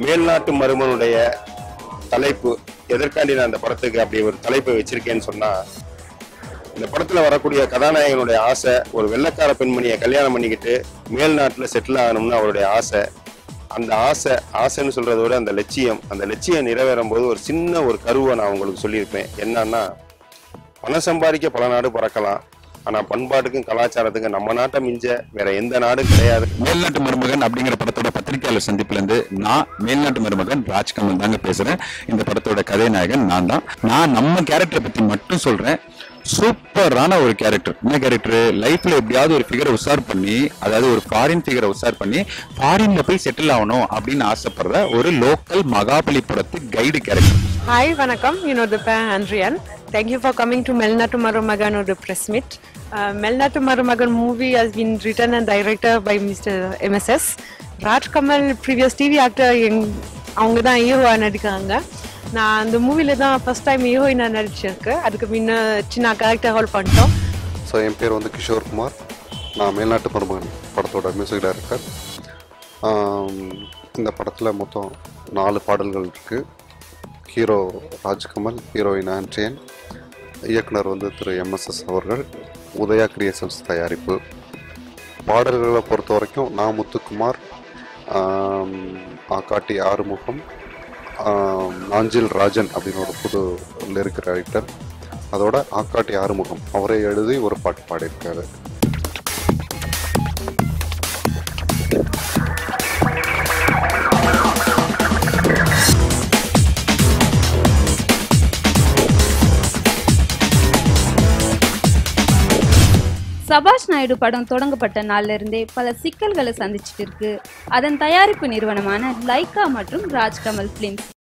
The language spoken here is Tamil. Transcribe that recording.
மேல்நாட்டு மருமனுடைய தலைப்பு எதற்காண்டி நான் அந்த படத்துக்கு அப்படி ஒரு தலைப்பை வச்சிருக்கேன்னு சொன்னா இந்த படத்துல வரக்கூடிய கதாநாயகனுடைய ஆசை ஒரு வெள்ளைக்கார பெண்மணியை கல்யாணம் பண்ணிக்கிட்டு மேல்நாட்டுல செட்டில் ஆகணும்னு அவருடைய ஆசை அந்த ஆசை ஆசைன்னு சொல்றதை விட அந்த லட்சியம் அந்த லட்சியம் நிறைவேறும் போது ஒரு சின்ன ஒரு கருவை நான் உங்களுக்கு சொல்லியிருப்பேன் என்னன்னா பணம் சம்பாதிக்க பல நாடு பறக்கலாம் ஆனா பண்பாட்டுக்கும் கலாச்சாரத்துக்கும் நம்ம நாட்டை மிஞ்ச வேற எந்த நாடும் கிடையாது மேல்நாட்டு மருமகன் அப்படிங்கிற படத்தோட பத்திரிகையாளர் சந்திப்புல இருந்து நான் மேல்நாட்டு மருமகன் ராஜ்கமல் தாங்க பேசுறேன் இந்த படத்தோட கதைநாயகன் நான் தான் நான் நம்ம கேரக்டரை பத்தி மட்டும் சொல்றேன் சூப்பரான ஒரு கேரக்டர் என்ன கேரக்டர் லைஃப்ல எப்படியாவது ஒரு ஃபிகரை உஷார் பண்ணி அதாவது ஒரு ஃபாரின் ஃபிகரை உஷார் பண்ணி ஃபாரின்ல போய் செட்டில் ஆகணும் அப்படின்னு ஆசைப்படுற ஒரு லோக்கல் மகாபலிபுரத்து guide character Hi, Vanakkam. You know the pair Andrian. Thank you for coming to Melnatu Marumagan or the press meet. Uh, Melnatu Marumagan movie has been written and directed by Mr. MSS. Raj Kamal, previous TV actor, எங்- அவங்க தான் ஹீரோவாக நடிக்கிறாங்க நான் அந்த மூவில தான் ஃபர்ஸ்ட் டைம் ஹீரோயினாக நடிச்சிருக்கேன் அதுக்கு முன்ன சின்ன கேரக்டர் ஹோல்ட் பண்ணிட்டோம் ஸோ என் பேர் வந்து கிஷோர் குமார் நான் மேல்நாட்டு மருமகன் படத்தோட மியூசிக் டைரக்டர் இந்த படத்தில் மொத்தம் நாலு பாடல்கள் இருக்குது ஹீரோ ராஜ்கமல் ஹீரோயின் ஆண்ட்ரியன் இயக்குனர் வந்து திரு எம்எஸ்எஸ் அவர்கள் உதயா கிரியேஷன்ஸ் தயாரிப்பு பாடல்களை பொறுத்த வரைக்கும் நான் முத்துக்குமார் ஆம், ஆக்காட்டி ஆறுமுகம் ஆம், நாஞ்சில் ராஜன் அப்படின்னு ஒரு புது லிரிக் ரைட்டர் அதோட ஆக்காட்டி ஆறுமுகம் அவரே எழுதி ஒரு பாட்டு பாடியிருக்காரு சபாஷ் நாயுடு படம் தொடங்கப்பட்ட நாள்ல இருந்தே பல சிக்கல்களை சந்திச்சிட்டு இருக்கு அதன் தயாரிப்பு நிறுவனமான லைகா மற்றும் ராஜ்கமல் பிலிம்ஸ்